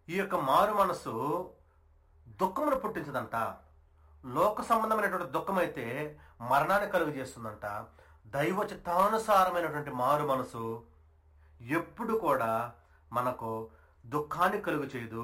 ఈ యొక్క మారు మనసు దుఃఖమును పుట్టించదంట లోక సంబంధమైనటువంటి దుఃఖం అయితే మరణాన్ని కలుగు చేస్తుందంట దైవ చిత్తానుసారమైనటువంటి మారు మనసు ఎప్పుడు కూడా మనకు దుఃఖాన్ని కలుగు చేయదు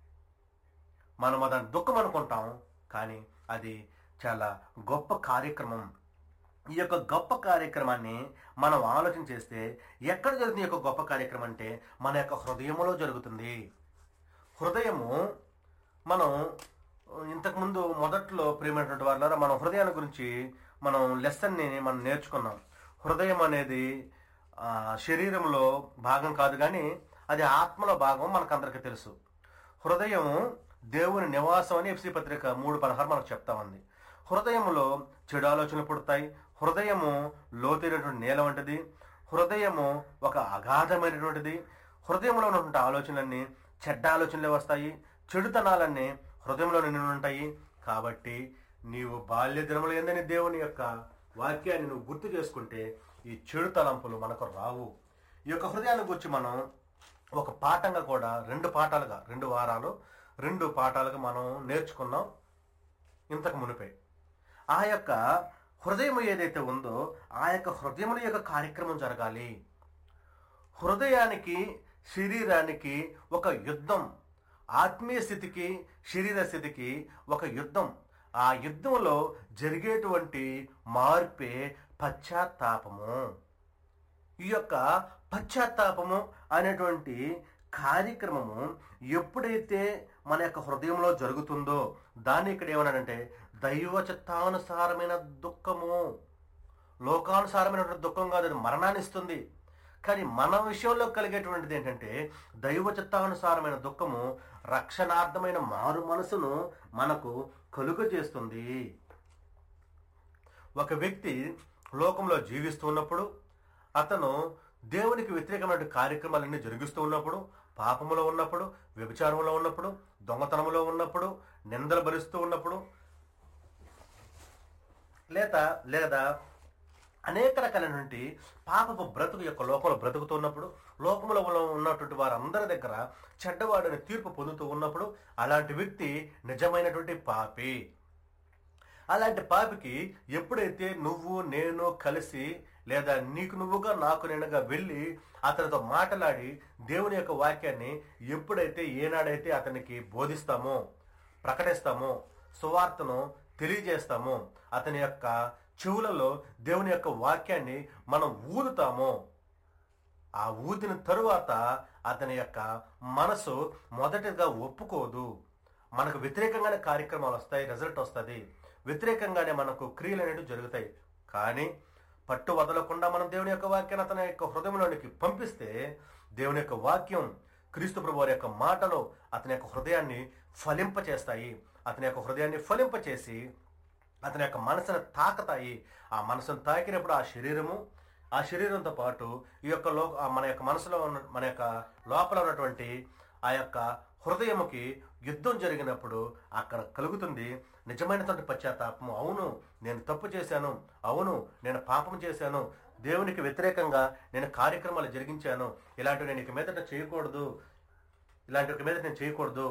మనం అదని దుఃఖం అనుకుంటాం కానీ అది చాలా గొప్ప కార్యక్రమం ఈ యొక్క గొప్ప కార్యక్రమాన్ని మనం ఆలోచన చేస్తే ఎక్కడ జరుగుతుంది ఈ యొక్క గొప్ప కార్యక్రమం అంటే మన యొక్క హృదయంలో జరుగుతుంది హృదయము మనం ఇంతకుముందు మొదట్లో ప్రియమైనటువంటి వాళ్ళ మన హృదయాన్ని గురించి మనం లెసన్ని మనం నేర్చుకున్నాం హృదయం అనేది ఆ, శరీరంలో భాగం కాదు కానీ అది ఆత్మలో భాగం మనకందరికీ తెలుసు హృదయం దేవుని నివాసం అని ఎఫ్సి పత్రిక మూడు పదహారు మనకు చెప్తా ఉంది హృదయములో చెడు ఆలోచనలు పుడతాయి హృదయము లోతైనటువంటి నేల వంటిది హృదయము ఒక అగాధమైనటువంటిది హృదయంలో ఉన్నటువంటి ఆలోచనలన్నీ చెడ్డ ఆలోచనలే వస్తాయి చెడుతనాలన్నీ హృదయంలో నిండి ఉంటాయి కాబట్టి నీవు బాల్య దినములు ఏందని దేవుని యొక్క వాక్యాన్ని నువ్వు గుర్తు చేసుకుంటే ఈ చెడు తలంపులు మనకు రావు ఈ యొక్క హృదయాన్ని గురించి మనం ఒక పాఠంగా కూడా రెండు పాఠాలుగా రెండు వారాలు రెండు పాఠాలుగా మనం నేర్చుకున్నాం ఇంతకు మునిపే ఆ యొక్క హృదయం ఏదైతే ఉందో ఆ యొక్క హృదయముల యొక్క కార్యక్రమం జరగాలి హృదయానికి శరీరానికి ఒక యుద్ధం ఆత్మీయ స్థితికి శరీర స్థితికి ఒక యుద్ధం ఆ యుద్ధంలో జరిగేటువంటి మార్పే పశ్చాత్తాపము ఈ యొక్క పశ్చాత్తాపము అనేటువంటి కార్యక్రమము ఎప్పుడైతే మన యొక్క హృదయంలో జరుగుతుందో దాన్ని ఇక్కడ ఏమన్నాడంటే దైవ చిత్తానుసారమైన దుఃఖము లోకానుసారమైనటువంటి దుఃఖం కాదు అది మరణాన్ని ఇస్తుంది కానీ మన విషయంలో కలిగేటువంటిది ఏంటంటే దైవ చిత్తానుసారమైన దుఃఖము రక్షణార్థమైన మారు మనసును మనకు కలుగ చేస్తుంది ఒక వ్యక్తి లోకంలో జీవిస్తూ ఉన్నప్పుడు అతను దేవునికి వ్యతిరేకమైన కార్యక్రమాలన్నీ జరిగిస్తూ ఉన్నప్పుడు పాపములో ఉన్నప్పుడు వ్యభిచారంలో ఉన్నప్పుడు దొంగతనములో ఉన్నప్పుడు నిందలు భరిస్తూ ఉన్నప్పుడు లేదా లేదా అనేక రకాలైనటువంటి పాపపు బ్రతుకు యొక్క లోకంలో బ్రతుకుతున్నప్పుడు లోకంలో ఉన్నటువంటి వారందరి దగ్గర చెడ్డవాడని తీర్పు పొందుతూ ఉన్నప్పుడు అలాంటి వ్యక్తి నిజమైనటువంటి పాపి అలాంటి పాపికి ఎప్పుడైతే నువ్వు నేను కలిసి లేదా నీకు నువ్వుగా నాకు నేనుగా వెళ్ళి అతనితో మాట్లాడి దేవుని యొక్క వాక్యాన్ని ఎప్పుడైతే ఏనాడైతే అతనికి బోధిస్తామో ప్రకటిస్తామో సువార్తను తెలియజేస్తామో అతని యొక్క చెవులలో దేవుని యొక్క వాక్యాన్ని మనం ఊదుతామో ఆ ఊదిన తరువాత అతని యొక్క మనసు మొదటిగా ఒప్పుకోదు మనకు వ్యతిరేకంగానే కార్యక్రమాలు వస్తాయి రిజల్ట్ వస్తుంది వ్యతిరేకంగానే మనకు క్రియలు అనేవి జరుగుతాయి కానీ పట్టు వదలకుండా మనం దేవుని యొక్క వాక్యాన్ని అతని యొక్క హృదయంలోనికి పంపిస్తే దేవుని యొక్క వాక్యం క్రీస్తు ప్రభు వారి యొక్క మాటలు అతని యొక్క హృదయాన్ని ఫలింపచేస్తాయి అతని యొక్క హృదయాన్ని ఫలింపచేసి అతని యొక్క మనసును తాకతాయి ఆ మనసును తాకినప్పుడు ఆ శరీరము ఆ శరీరంతో పాటు ఈ యొక్క లో ఆ మన యొక్క మనసులో ఉన్న మన యొక్క లోపల ఉన్నటువంటి ఆ యొక్క హృదయముకి యుద్ధం జరిగినప్పుడు అక్కడ కలుగుతుంది నిజమైనటువంటి పశ్చాత్తాపము అవును నేను తప్పు చేశాను అవును నేను పాపం చేశాను దేవునికి వ్యతిరేకంగా నేను కార్యక్రమాలు జరిగించాను ఇలాంటివి నేను ఇక మీదట చేయకూడదు ఇలాంటి ఇక మీదట నేను చేయకూడదు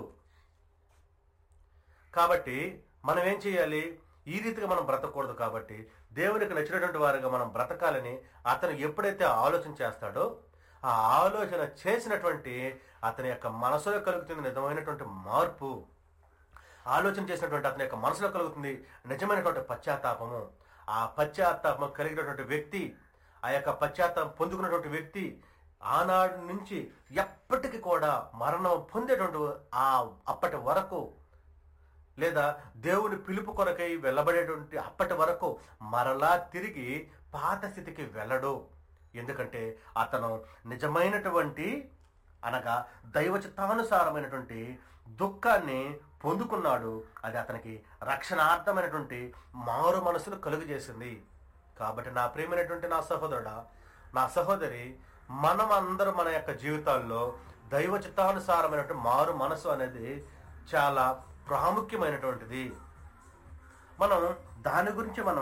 కాబట్టి మనం ఏం చేయాలి ఈ రీతిగా మనం బ్రతకూడదు కాబట్టి దేవునికి నచ్చినటువంటి వారుగా మనం బ్రతకాలని అతను ఎప్పుడైతే ఆలోచన చేస్తాడో ఆ ఆలోచన చేసినటువంటి అతని యొక్క మనసులో కలుగుతుంది నిజమైనటువంటి మార్పు ఆలోచన చేసినటువంటి అతని యొక్క మనసులో కలుగుతుంది నిజమైనటువంటి పశ్చాత్తాపము ఆ పశ్చాత్తాపం కలిగినటువంటి వ్యక్తి ఆ యొక్క పశ్చాత్తాపం పొందుకున్నటువంటి వ్యక్తి ఆనాడు నుంచి ఎప్పటికీ కూడా మరణం పొందేటువంటి ఆ అప్పటి వరకు లేదా దేవుని పిలుపు కొరకై వెళ్ళబడేటువంటి అప్పటి వరకు మరలా తిరిగి పాత స్థితికి వెళ్ళడు ఎందుకంటే అతను నిజమైనటువంటి అనగా దైవ చిత్తానుసారమైనటువంటి దుఃఖాన్ని పొందుకున్నాడు అది అతనికి రక్షణార్థమైనటువంటి మారు మనసును కలుగు చేసింది కాబట్టి నా ప్రియమైనటువంటి నా సహోదరుడా నా సహోదరి మనం అందరం మన యొక్క జీవితాల్లో దైవ చిత్తానుసారమైనటువంటి మారు మనసు అనేది చాలా ప్రాముఖ్యమైనటువంటిది మనం దాని గురించి మనం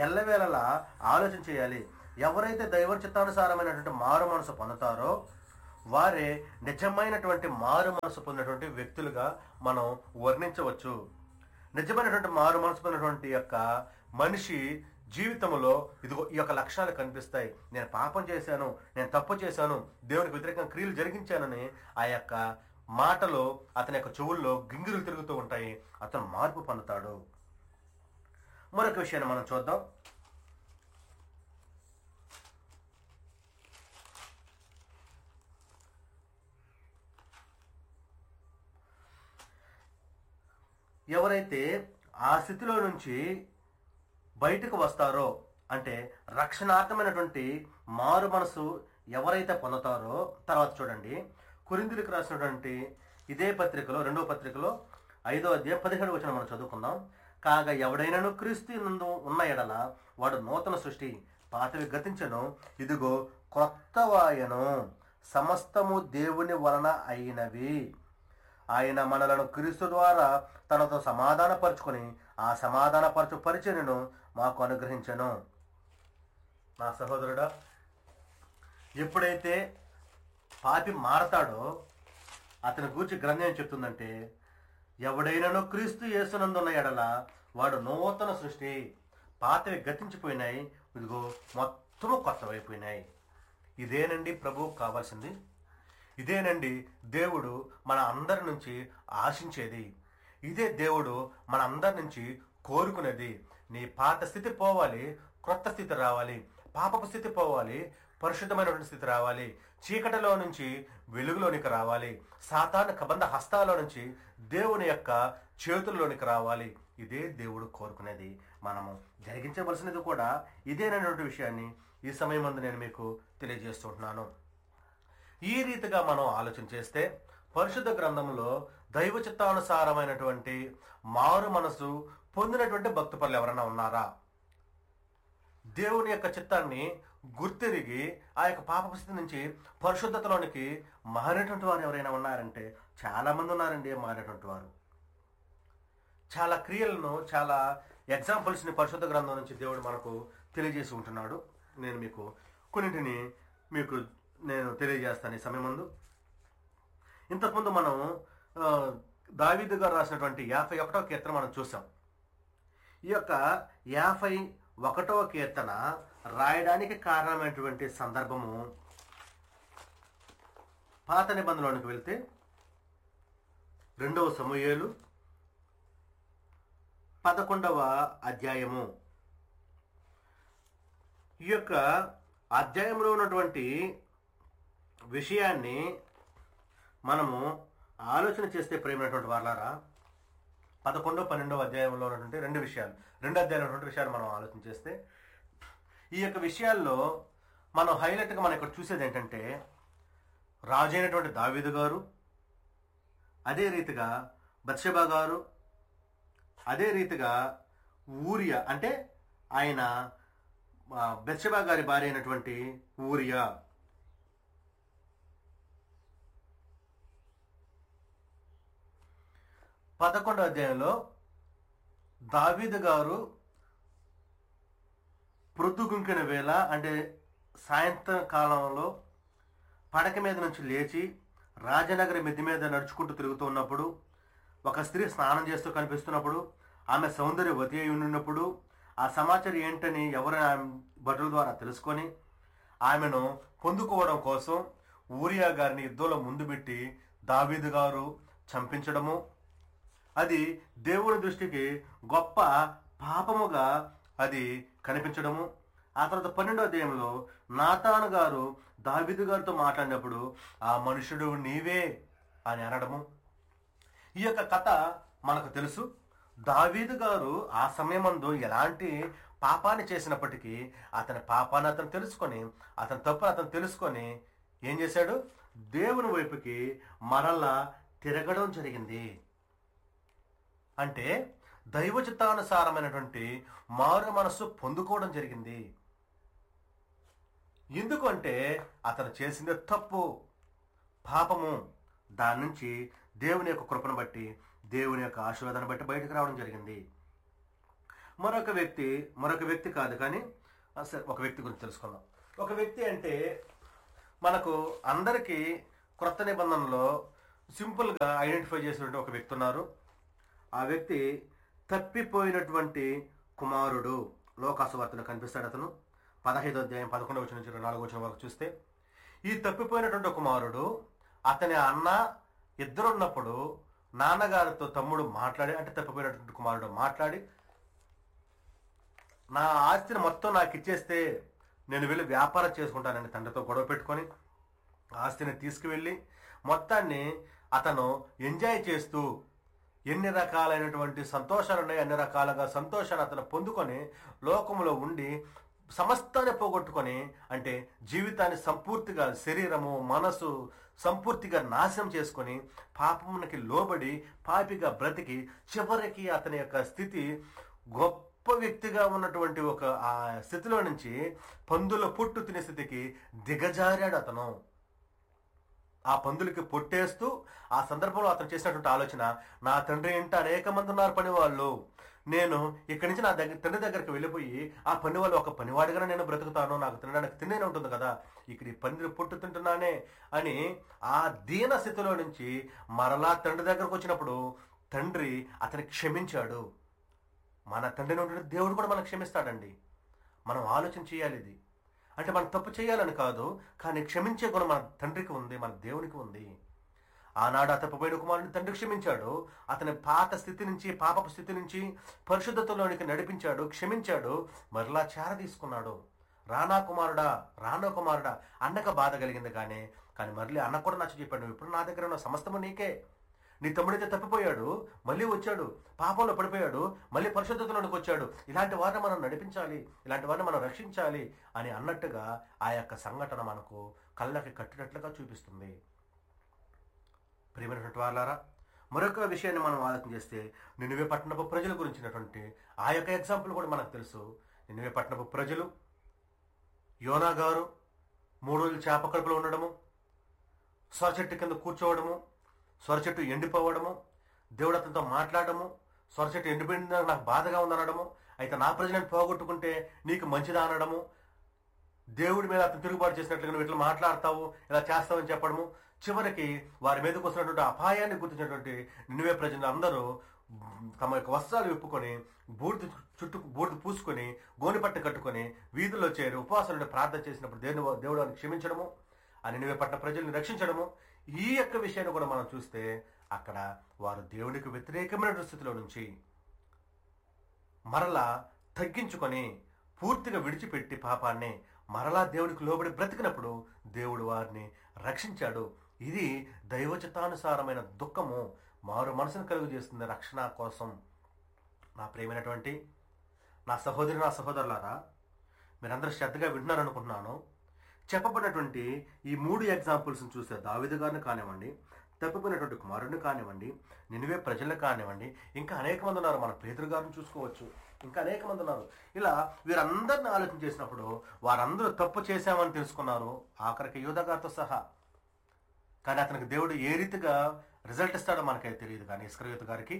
ఎల్లవేళలా ఆలోచన చేయాలి ఎవరైతే దైవ చిత్తానుసారమైనటువంటి మారు మనసు పొందుతారో వారే నిజమైనటువంటి మారు మనసు పొందినటువంటి వ్యక్తులుగా మనం వర్ణించవచ్చు నిజమైనటువంటి మారు మనసు పొందినటువంటి యొక్క మనిషి జీవితంలో ఇదిగో ఈ యొక్క లక్షణాలు కనిపిస్తాయి నేను పాపం చేశాను నేను తప్పు చేశాను దేవునికి వ్యతిరేకంగా క్రియలు జరిగించానని ఆ యొక్క మాటలు అతని యొక్క చెవుల్లో గింగిరులు తిరుగుతూ ఉంటాయి అతను మార్పు పొందుతాడు మరొక విషయాన్ని మనం చూద్దాం ఎవరైతే ఆ స్థితిలో నుంచి బయటకు వస్తారో అంటే రక్షణార్థమైనటువంటి మారు మనసు ఎవరైతే పొందుతారో తర్వాత చూడండి కురిందులకు రాసినటువంటి ఇదే పత్రికలో రెండవ పత్రికలో ఐదో అధ్యాయం పదిహేడు వచ్చిన మనం చదువుకుందాం కాగా ఎవడైనాను క్రీస్తు నందు ఉన్న ఎడల వాడు నూతన సృష్టి పాతవి గతించను ఇదిగో క్రొత్తవాయను సమస్తము దేవుని వలన అయినవి ఆయన మనలను క్రీస్తు ద్వారా తనతో సమాధానపరుచుకొని ఆ సమాధానపరచు పరిచయను మాకు అనుగ్రహించను నా సహోదరుడా ఎప్పుడైతే పాపి మారతాడో అతని గూర్చి గ్రంథం ఏం చెప్తుందంటే ఎవడైనానో క్రీస్తు యేసునందున్న ఎడల వాడు నూతన సృష్టి పాతవి గతించిపోయినాయి ఇదిగో మొత్తము కొత్తవైపోయినాయి ఇదేనండి ప్రభువు కావాల్సింది ఇదేనండి దేవుడు మన అందరి నుంచి ఆశించేది ఇదే దేవుడు మన అందరి నుంచి కోరుకునేది నీ పాత స్థితి పోవాలి క్రొత్త స్థితి రావాలి పాపపు స్థితి పోవాలి పరిశుద్ధమైనటువంటి స్థితి రావాలి చీకటిలో నుంచి వెలుగులోనికి రావాలి సాతాను కబంధ హస్తాల నుంచి దేవుని యొక్క చేతుల్లోనికి రావాలి ఇదే దేవుడు కోరుకునేది మనము జరిగించవలసినది కూడా ఇదేనటువంటి విషయాన్ని ఈ సమయం ముందు నేను మీకు తెలియజేస్తుంటున్నాను ఈ రీతిగా మనం ఆలోచన చేస్తే పరిశుద్ధ గ్రంథంలో దైవ చిత్తానుసారమైనటువంటి మారు మనసు పొందినటువంటి భక్తు పనులు ఎవరైనా ఉన్నారా దేవుని యొక్క చిత్తాన్ని గుర్తిరిగి ఆ యొక్క పాప స్థితి నుంచి పరిశుద్ధతలోనికి మారినటువంటి వారు ఎవరైనా ఉన్నారంటే చాలా మంది ఉన్నారండి మారినటువంటి వారు చాలా క్రియలను చాలా ఎగ్జాంపుల్స్ని పరిశుద్ధ గ్రంథం నుంచి దేవుడు మనకు తెలియజేసి ఉంటున్నాడు నేను మీకు కొన్నింటిని మీకు నేను తెలియజేస్తాను ఈ సమయం ముందు ఇంతకుముందు మనం ఆ, దావీదు గారు రాసినటువంటి యాభై ఒకటో కీర్తన మనం చూసాం ఈ యొక్క యాభై ఒకటవ కీర్తన రాయడానికి కారణమైనటువంటి సందర్భము పాత నిబంధనలోనికి వెళ్తే రెండవ సమూయేలు పదకొండవ అధ్యాయము ఈ యొక్క అధ్యాయంలో ఉన్నటువంటి విషయాన్ని మనము ఆలోచన చేస్తే ప్రేమైనటువంటి వాళ్ళారా పదకొండో పన్నెండో అధ్యాయంలో ఉన్నటువంటి రెండు విషయాలు రెండు అధ్యాయంలో ఉన్నటువంటి విషయాలు మనం ఆలోచన చేస్తే ఈ యొక్క విషయాల్లో మనం హైలైట్గా మనం ఇక్కడ చూసేది ఏంటంటే రాజు అయినటువంటి దావీదు గారు అదే రీతిగా బత్షబా గారు అదే రీతిగా ఊరియా అంటే ఆయన ఆ, బెత్షెబా గారి భార్య అయినటువంటి ఊరియా పదకొండో అధ్యాయంలో దావీదు గారు ప్రొద్దుగుంకిన వేళ అంటే సాయంత్రం కాలంలో పడక మీద నుంచి లేచి రాజనగరి మిద్ది మీద నడుచుకుంటూ తిరుగుతూ ఉన్నప్పుడు ఒక స్త్రీ స్నానం చేస్తూ కనిపిస్తున్నప్పుడు ఆమె సౌందర్యవతి అయి ఉన్నప్పుడు ఆ సమాచారం ఏంటని ఎవరు ఆమె భటుల ద్వారా తెలుసుకొని ఆమెను పొందుకోవడం కోసం ఊరియా గారిని యుద్ధంలో ముందు పెట్టి దావీదు గారు చంపించడము అది దేవుని దృష్టికి గొప్ప పాపముగా అది కనిపించడము ఆ తర్వాత పన్నెండో అధ్యాయంలో నాతాను గారు దావీదు గారితో మాట్లాడినప్పుడు ఆ మనుషుడు నీవే అని అనడము ఈ యొక్క కథ మనకు తెలుసు దావీదు గారు ఆ సమయమందు ఎలాంటి పాపాన్ని చేసినప్పటికీ అతని పాపాన్ని అతను తెలుసుకొని అతని తప్పును అతను తెలుసుకొని ఏం చేశాడు దేవుని వైపుకి మరలా తిరగడం జరిగింది అంటే దైవ చిత్తానుసారమైనటువంటి మారు మనస్సు పొందుకోవడం జరిగింది ఎందుకంటే అతను చేసింది తప్పు పాపము దాని నుంచి దేవుని యొక్క కృపను బట్టి దేవుని యొక్క ఆశీర్వాదాన్ని బట్టి బయటకు రావడం జరిగింది మరొక వ్యక్తి మరొక వ్యక్తి కాదు కానీ ఆ, సరే ఒక వ్యక్తి గురించి తెలుసుకుందాం ఒక వ్యక్తి అంటే మనకు అందరికీ క్రొత్త నిబంధనలో సింపుల్గా ఐడెంటిఫై చేసినటువంటి ఒక వ్యక్తి ఉన్నారు ఆ వ్యక్తి తప్పిపోయినటువంటి కుమారుడు లోకాసువార్తలో కనిపిస్తాడు అతను పదహైదో అధ్యాయం పదకొండవ వచ్చిన నుంచి ఇరవై నాలుగో వచ్చిన వరకు చూస్తే ఈ తప్పిపోయినటువంటి కుమారుడు అతని అన్న ఇద్దరున్నప్పుడు నాన్నగారితో తమ్ముడు మాట్లాడి అంటే తప్పిపోయినటువంటి కుమారుడు మాట్లాడి నా ఆస్తిని మొత్తం నాకు ఇచ్చేస్తే నేను వెళ్ళి వ్యాపారం చేసుకుంటానని తండ్రితో గొడవ పెట్టుకొని ఆస్తిని తీసుకువెళ్ళి మొత్తాన్ని అతను ఎంజాయ్ చేస్తూ ఎన్ని రకాలైనటువంటి సంతోషాలు ఉన్నాయి అన్ని రకాలుగా సంతోషాన్ని అతను పొందుకొని లోకంలో ఉండి సమస్తాన్ని పోగొట్టుకొని అంటే జీవితాన్ని సంపూర్తిగా శరీరము మనసు సంపూర్తిగా నాశనం చేసుకొని పాపమునకి లోబడి పాపిగా బ్రతికి చివరికి అతని యొక్క స్థితి గొప్ప వ్యక్తిగా ఉన్నటువంటి ఒక ఆ స్థితిలో నుంచి పందుల పొట్టు తినే స్థితికి దిగజారాడు అతను ఆ పందులకి పొట్టేస్తూ ఆ సందర్భంలో అతను చేసినటువంటి ఆలోచన నా తండ్రి ఇంట అనేక మంది ఉన్నారు పనివాళ్ళు నేను ఇక్కడి నుంచి నా దగ్గర తండ్రి దగ్గరికి వెళ్ళిపోయి ఆ పని వాళ్ళు ఒక పనివాడిగా నేను బ్రతుకుతాను నాకు తినడానికి తినే ఉంటుంది కదా ఇక్కడ ఈ పందిరి పొట్టు తింటున్నానే అని ఆ దీన స్థితిలో నుంచి మరలా తండ్రి దగ్గరకు వచ్చినప్పుడు తండ్రి అతని క్షమించాడు మన తండ్రిని ఉండే దేవుడు కూడా మనకు క్షమిస్తాడండి మనం ఆలోచన చేయాలి ఇది అంటే మనం తప్పు చేయాలని కాదు కానీ క్షమించే గుణం మన తండ్రికి ఉంది మన దేవునికి ఉంది ఆనాడు ఆ తప్పిపోయిన కుమారుని తండ్రి క్షమించాడు అతని పాత స్థితి నుంచి పాపపు స్థితి నుంచి పరిశుద్ధతలోనికి నడిపించాడు క్షమించాడు మరలా చేర తీసుకున్నాడు రానా కుమారుడా రానా కుమారుడా అన్నక బాధ కలిగింది కానీ కానీ మళ్ళీ అన్న కూడా నచ్చ చెప్పాడు "నువ్వు ఇప్పుడు నా దగ్గర ఉన్న సమస్తము నీకే నీ తమ్ముడైతే తప్పిపోయాడు మళ్ళీ వచ్చాడు పాపంలో పడిపోయాడు మళ్ళీ పరిశుద్ధతలోనికి వచ్చాడు ఇలాంటి వారిని మనం నడిపించాలి ఇలాంటి వారిని మనం రక్షించాలి అని అన్నట్టుగా ఆ యొక్క సంఘటన మనకు కళ్ళకి కట్టినట్లుగా చూపిస్తుంది ప్రియమైనటువంటి వాళ్ళారా మరొక విషయాన్ని మనం ఆలోచన చేస్తే నినువే పట్టణపు ప్రజల గురించినటువంటి ఆ యొక్క ఎగ్జాంపుల్ కూడా మనకు తెలుసు నినువే పట్టణపు ప్రజలు యోనా గారు మూడు రోజులు చేప కడుపులో ఉండడము సొర చెట్టు కింద కూర్చోవడము సొర చెట్టు ఎండిపోవడము దేవుడు అతనితో మాట్లాడము సొర చెట్టు ఎండిపోయింది నాకు బాధగా ఉందనడము అయితే నా ప్రజలను పోగొట్టుకుంటే నీకు మంచిదా అనడము దేవుడి మీద అతను తిరుగుబాటు చేసినట్లుగా నువ్వు ఇట్లా మాట్లాడతావు ఇలా చేస్తావని చెప్పడము చివరికి వారి మీదకి వస్తున్నటువంటి అపాయాన్ని గుర్తించినటువంటి నిన్నవే ప్రజలు అందరూ తమ యొక్క వస్త్రాలు విప్పుకొని బూడిద చుట్టూ బూడిద పూసుకొని గోనిపట్ట కట్టుకొని వీధుల్లో చేరి ఉపవాసాలను ప్రార్థన చేసినప్పుడు దేవుని దేవుడు వారిని క్షమించడము ఆ నిన్నవే పట్ల ప్రజల్ని రక్షించడము ఈ యొక్క విషయాన్ని కూడా మనం చూస్తే అక్కడ వారు దేవునికి వ్యతిరేకమైన స్థితిలో నుంచి మరలా తగ్గించుకొని పూర్తిగా విడిచిపెట్టి పాపాన్ని మరలా దేవునికి లోబడి బ్రతికినప్పుడు దేవుడు వారిని రక్షించాడు ఇది దైవచితానుసారమైన దుఃఖము మారు మనసును కలుగు చేస్తుంది రక్షణ కోసం నా ప్రేమైనటువంటి నా సహోదరి నా సహోదరులారా మీరందరూ శ్రద్ధగా వింటున్నారనుకుంటున్నాను చెప్పబడినటువంటి ఈ మూడు ఎగ్జాంపుల్స్ని చూస్తే దావిదు గారిని కానివ్వండి తప్పిపోయినటువంటి కుమారుడిని కానివ్వండి నినివే ప్రజలను కానివ్వండి ఇంకా అనేక మంది ఉన్నారు మన పేదరు గారిని చూసుకోవచ్చు ఇంకా అనేక మంది ఉన్నారు ఇలా వీరందరిని ఆలోచన చేసినప్పుడు వారందరూ తప్పు చేశామని తెలుసుకున్నారు ఆఖరికి యూధ గారితో సహా కానీ అతనికి దేవుడు ఏ రీతిగా రిజల్ట్ ఇస్తాడో మనకైతే తెలియదు కానీ ఇస్కరయూత్ గారికి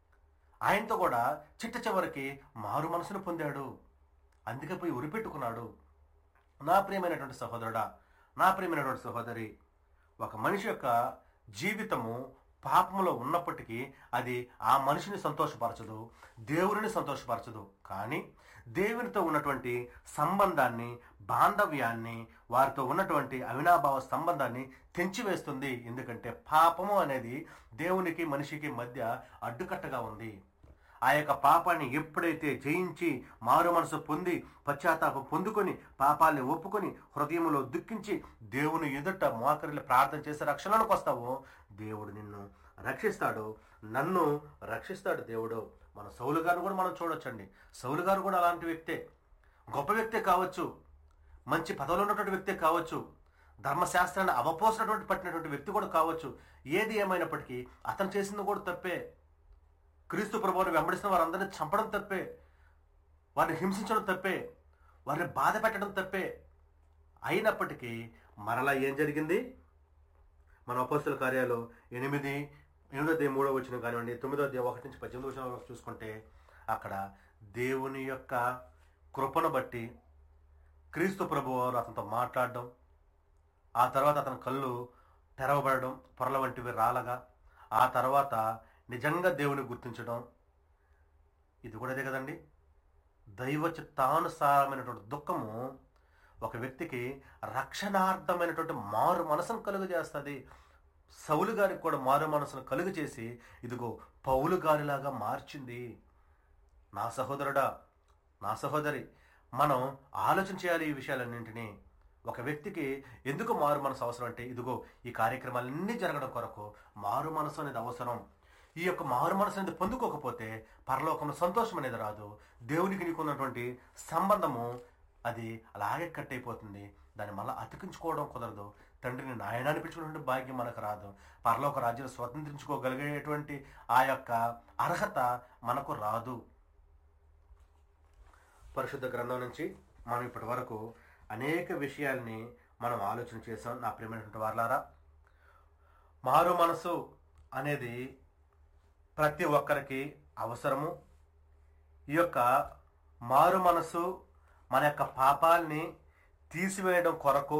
ఆయనతో కూడా చిట్ట చివరికి మారు మనసును పొందాడు అందుకే పోయి ఉరిపెట్టుకున్నాడు నా ప్రియమైనటువంటి సహోదరుడా నా ప్రియమైనటువంటి సహోదరి ఒక మనిషి యొక్క జీవితము పాపములో ఉన్నప్పటికీ అది ఆ మనిషిని సంతోషపరచదు దేవుడిని సంతోషపరచదు కానీ దేవునితో ఉన్నటువంటి సంబంధాన్ని బాంధవ్యాన్ని వారితో ఉన్నటువంటి అవినాభావ సంబంధాన్ని తెంచివేస్తుంది ఎందుకంటే పాపము అనేది దేవునికి మనిషికి మధ్య అడ్డుకట్టగా ఉంది ఆ యొక్క పాపాన్ని ఎప్పుడైతే జయించి మారు మనసు పొంది పశ్చాత్తాపం పొందుకొని పాపాల్ని ఒప్పుకొని హృదయంలో దుఃఖించి దేవుని ఎదుట మోకరిల్లి ప్రార్థన చేసి రక్షణలోకి వస్తావో దేవుడు నిన్ను రక్షిస్తాడు నన్ను రక్షిస్తాడు దేవుడు మన సౌలు గారు కూడా మనం చూడొచ్చండి సౌలు గారు కూడా అలాంటి వ్యక్తే గొప్ప వ్యక్తే కావచ్చు మంచి పదవిలో ఉన్నటువంటి వ్యక్తే కావచ్చు ధర్మశాస్త్రాన్ని అవపోసినటువంటి పట్టినటువంటి వ్యక్తి కూడా కావచ్చు ఏది ఏమైనప్పటికీ అతను చేసింది కూడా తప్పే క్రీస్తు ప్రభువుని వెంబడిస్తున్న వారందరినీ చంపడం తప్పే వారిని హింసించడం తప్పే వారిని బాధ పెట్టడం తప్పే అయినప్పటికీ మరలా ఏం జరిగింది మన అపోస్తుల కార్యాలు ఎనిమిది ఎనిమిదో దే మూడో వచ్చిన కానివ్వండి తొమ్మిదో దే ఒకటి నుంచి పద్దెనిమిది వచ్చిన వరకు చూసుకుంటే అక్కడ దేవుని యొక్క కృపను బట్టి క్రీస్తు ప్రభు వారు అతనితో మాట్లాడడం ఆ తర్వాత అతని కళ్ళు తెరవబడడం పొరల వంటివి రాలగా ఆ తర్వాత నిజంగా దేవుని గుర్తించడం ఇది కూడా అదే కదండి దైవ చిత్తానుసారమైనటువంటి దుఃఖము ఒక వ్యక్తికి రక్షణార్థమైనటువంటి మారు మనసును కలుగు చేస్తుంది సౌలు గారికి కూడా మారు మనసును కలుగు చేసి ఇదిగో పౌలు గారిలాగా మార్చింది నా సహోదరుడా నా సహోదరి మనం ఆలోచన చేయాలి ఈ విషయాలన్నింటినీ ఒక వ్యక్తికి ఎందుకు మారు మనసు అవసరం అంటే ఇదిగో ఈ కార్యక్రమాలన్నీ జరగడం కొరకు మారు మనసు అనేది అవసరం ఈ యొక్క మారు మనసు అనేది పొందుకోకపోతే పరలోకంలో సంతోషం అనేది రాదు దేవునికి నీకు ఉన్నటువంటి సంబంధము అది అలాగే కట్ అయిపోతుంది దాన్ని మళ్ళీ అతికించుకోవడం కుదరదు తండ్రిని నాయన అనిపించుకున్నటువంటి భాగ్యం మనకు రాదు పరలోక రాజ్యం స్వతంత్రించుకోగలిగేటువంటి ఆ యొక్క అర్హత మనకు రాదు పరిశుద్ధ గ్రంథం నుంచి మనం ఇప్పటి వరకు అనేక విషయాల్ని మనం ఆలోచన చేసాం నా ప్రియమైనటువంటి వార్లారా మారు మనసు అనేది ప్రతి ఒక్కరికి అవసరము ఈ యొక్క మారు మనసు మన యొక్క పాపాల్ని తీసివేయడం కొరకు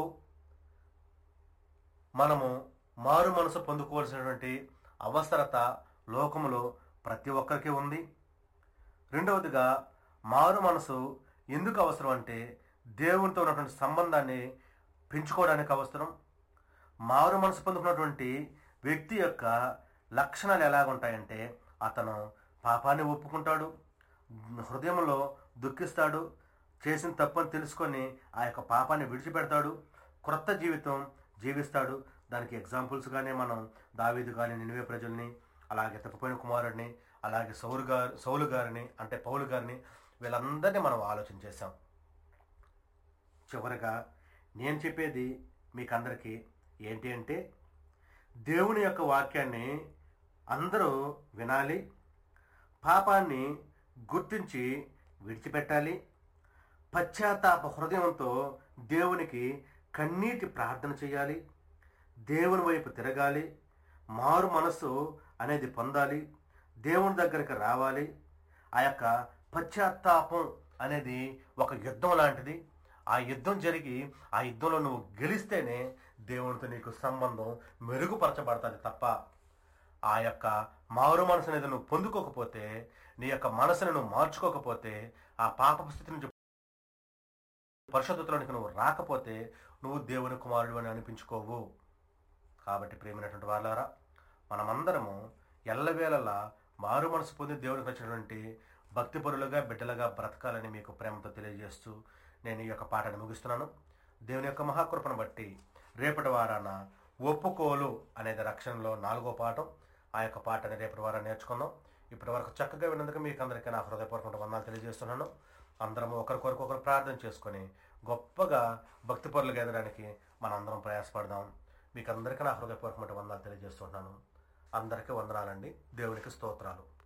మనము మారు మనసు పొందుకోవాల్సినటువంటి అవసరత లోకములో ప్రతి ఒక్కరికి ఉంది రెండవదిగా మారు మనసు ఎందుకు అవసరం అంటే దేవునితో ఉన్నటువంటి సంబంధాన్ని పెంచుకోవడానికి అవసరం మారు మనసు పొందుకున్నటువంటి వ్యక్తి యొక్క లక్షణాలు ఎలాగుంటాయంటే అతను పాపాన్ని ఒప్పుకుంటాడు హృదయంలో దుఃఖిస్తాడు చేసిన తప్పని తెలుసుకొని ఆ యొక్క పాపాన్ని విడిచిపెడతాడు క్రొత్త జీవితం జీవిస్తాడు దానికి ఎగ్జాంపుల్స్గానే మనం దావీదు గారిని నినివే ప్రజల్ని అలాగే తప్పిపోయిన కుమారుడిని అలాగే సౌలు గారు సౌలు గారిని అంటే పౌలు గారిని వీళ్ళందరినీ మనం ఆలోచన చేశాం చివరగా నేను చెప్పేది మీకు అందరికీ ఏంటి అంటే దేవుని యొక్క వాక్యాన్ని అందరూ వినాలి పాపాన్ని గుర్తించి విడిచిపెట్టాలి పశ్చాత్తాప హృదయంతో దేవునికి కన్నీటి ప్రార్థన చేయాలి దేవుని వైపు తిరగాలి మారు మనస్సు అనేది పొందాలి దేవుని దగ్గరికి రావాలి ఆ యొక్క పశ్చాత్తాపం అనేది ఒక యుద్ధం లాంటిది ఆ యుద్ధం జరిగి ఆ యుద్ధంలో నువ్వు గెలిస్తేనే దేవునితో నీకు సంబంధం మెరుగుపరచబడుతుంది తప్ప ఆ యొక్క మారు మనసు అనేది నువ్వు పొందుకోకపోతే నీ యొక్క మనసును నువ్వు మార్చుకోకపోతే ఆ పాప స్థితి నుంచి పరిశుద్ధతలోనికి నువ్వు రాకపోతే నువ్వు దేవుని కుమారుడు అని అనిపించుకోవు కాబట్టి ప్రేమైనటువంటి వాళ్ళారా మనమందరము ఎల్లవేళలా మారు మనసు పొంది దేవునికి వచ్చినటువంటి భక్తిపరులుగా బిడ్డలుగా బ్రతకాలని మీకు ప్రేమతో తెలియజేస్తూ నేను ఈ యొక్క పాటను ముగిస్తున్నాను దేవుని యొక్క మహాకృపను బట్టి రేపటి వారాన ఒప్పుకోలు అనేది రక్షణలో నాలుగో పాఠం ఆ యొక్క పాటని రేపటి వారం నేర్చుకుందాం ఇప్పటి వరకు చక్కగా విన్నందుకు మీకు అందరికీ నా హృదయపూర్వక వందనాలు తెలియజేస్తున్నాను అందరం ఒకరికొరకు ఒకరు ప్రార్థన చేసుకొని గొప్పగా భక్తిపరులుగా ఎదడానికి మనందరం ప్రయాసపడదాం మీకు అందరికీ నా హృదయపూర్వకమైన వందనాలు తెలియజేస్తున్నాను అందరికీ వందనాలండి దేవునికి స్తోత్రాలు